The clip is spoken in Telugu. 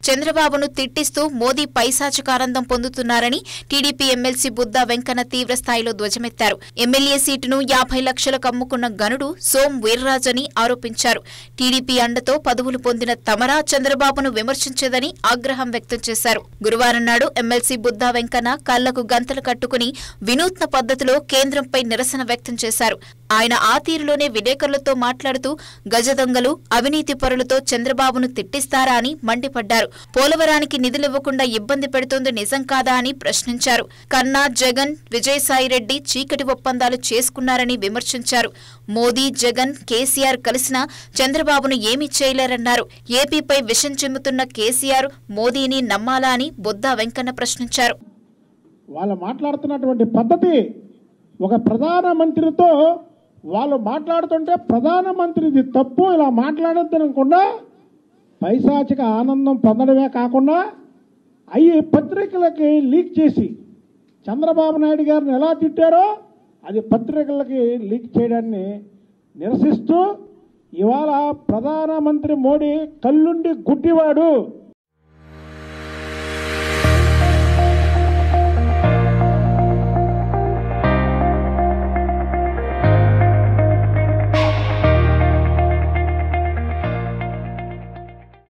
చంద్రబాబును తిట్టిస్తూ మోదీ పైశాచిక ఆనందం పొందుతున్నారని టీడీపీ ఎమ్మెల్సీ బుద్దా వెంకన్న తీవ్ర స్థాయిలో ధ్వజమెత్తారు ఎమ్మెల్యే సీటును యాభై లక్షలకు అమ్ముకున్న గనుడు సోం వీర్రాజని ఆరోపించారు టీడీపీ అండతో పదవులు పొందిన తమరా చంద్రబాబును విమర్శించేదని ఆగ్రహం వ్యక్తం చేశారు గురువారం నాడు ఎమ్మెల్సీ బుద్దా వెంకన్న కళ్లకు గంతలు కట్టుకుని వినూత్న పద్ధతిలో కేంద్రంపై నిరసన వ్యక్తం చేశారు ఆయన ఆ తీరులోనే విలేకరులతో మాట్లాడుతూ గజ దొంగలు అవినీతి పరులతో చంద్రబాబును తిట్టిస్తారా అని మండిపడ్డారు పోలవరానికి నిధులివ్వకుండా ఇబ్బంది పెడుతోంది నిజం కాదా అని ప్రశ్నించారు కన్నా జగన్ విజయసాయిరెడ్డి చీకటి ఒప్పందాలు చేసుకున్నారని విమర్శించారు మోదీ జగన్ కేసీఆర్ కలిసినా చంద్రబాబును ఏమీ చేయలేరన్నారు ఏపీపై విషం చిమ్ముతున్న కేసీఆర్ మోదీని నమ్మాలా అని బొద్దా వెంకన్న ప్రశ్నించారు వాళ్ళు మాట్లాడుతున్నటువంటి పద్ధతి ఒక ప్రధానమంత్రితో వాళ్ళు మాట్లాడుతుంటే ప్రధానమంత్రిది తప్పు ఇలా మాట్లాడొద్దు అనకుండా పైశాచిక ఆనందం పొందడమే కాకుండా అవి పత్రికలకి లీక్ చేసి చంద్రబాబు నాయుడు గారిని ఎలా తిట్టారో అది పత్రికలకి లీక్ చేయడాన్ని నిరసిస్తూ ఇవాళ ప్రధానమంత్రి మోడీ కల్లుండి గుడ్డివాడు